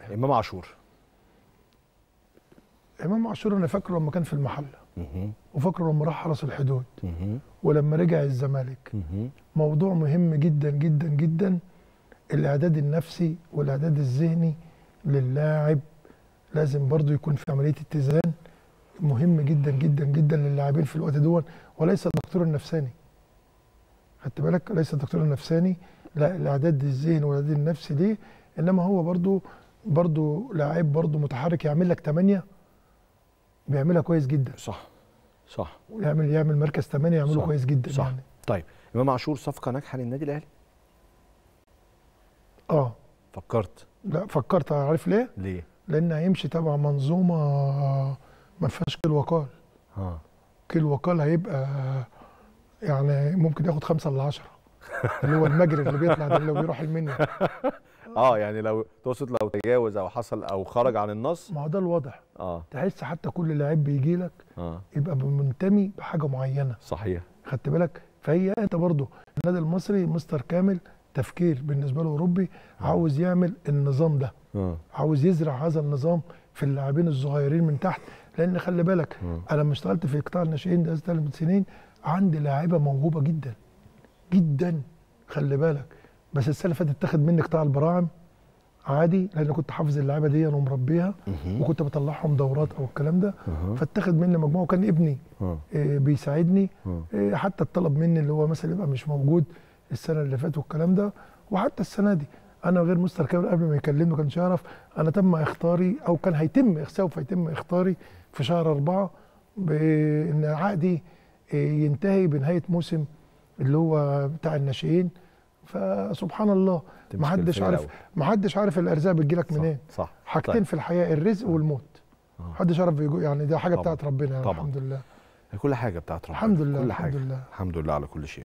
امام عاشور امام عاشور انا فاكره لما كان في المحله مهم. وفاكره لما راح حرس الحدود مهم. ولما رجع الزمالك مهم. موضوع مهم جدا جدا جدا الاعداد النفسي والاعداد الذهني للاعب لازم برضو يكون في عمليه اتزان مهم جدا جدا جدا للاعبين في الوقت دون وليس الدكتور النفساني خدت بالك ليس الدكتور النفساني لا الاعداد الذهني والاعداد النفسي دي انما هو برضو برضو لاعب برضو متحرك يعمل لك 8 بيعملها كويس جدا صح صح يعمل يعمل مركز 8 يعمله صح. كويس جدا صح. يعني طيب امام عاشور صفقه ناجحه للنادي الاهلي اه فكرت لا فكرت عارف ليه؟ ليه لان هيمشي تبع منظومه ما فيهاش كيل وقال ها كيل وقال هيبقى يعني ممكن ياخد خمسة ل 10 اللي هو المجري اللي بيطلع ده اللي بيروح المنيا اه يعني لو تقصد لو تجاوز او حصل او خرج عن النص ما هو ده الوضع اه تحس حتى كل لاعب بيجي لك اه يبقى منتمي بحاجه معينه صحيح خدت بالك فهي انت برضو النادي المصري مستر كامل تفكير بالنسبه له اوروبي عاوز يعمل النظام ده اه عاوز يزرع هذا النظام في اللاعبين الصغيرين من تحت لان خلي بالك مم. انا لما اشتغلت في قطاع الناشئين ده ثلاث سنين عندي لاعيبه موهوبه جدا جدا خلي بالك بس السنه اللي فاتت اتاخد مني قطاع البراعم عادي لان كنت حافظ اللعيبه دي ومربيها مهم. وكنت بطلعهم دورات او الكلام ده أها. فاتاخد مني مجموعه وكان ابني آه. آه، بيساعدني آه. آه، حتى الطلب مني اللي هو مثلا يبقى مش موجود السنه اللي فاتت والكلام ده وحتى السنه دي انا غير مستر كامل قبل ما يكلمني ما كانش يعرف انا تم اختاري او كان هيتم سوف يتم اختاري في شهر أربعة بان عقدي آه، ينتهي بنهايه موسم اللي هو بتاع الناشئين فسبحان الله تمسك ما حدش الفريق عارف الأول. ما حدش عارف الارزاق بتجيلك صح. منين صح حاجتين طيب. في الحياه الرزق والموت آه. محدش عارف بيجو يعني ده حاجه طبعاً. بتاعت ربنا يعني طبعاً. الحمد لله كل حاجه بتاعت ربنا الحمد لله كل الحمد حاجه لله الحمد لله على كل شيء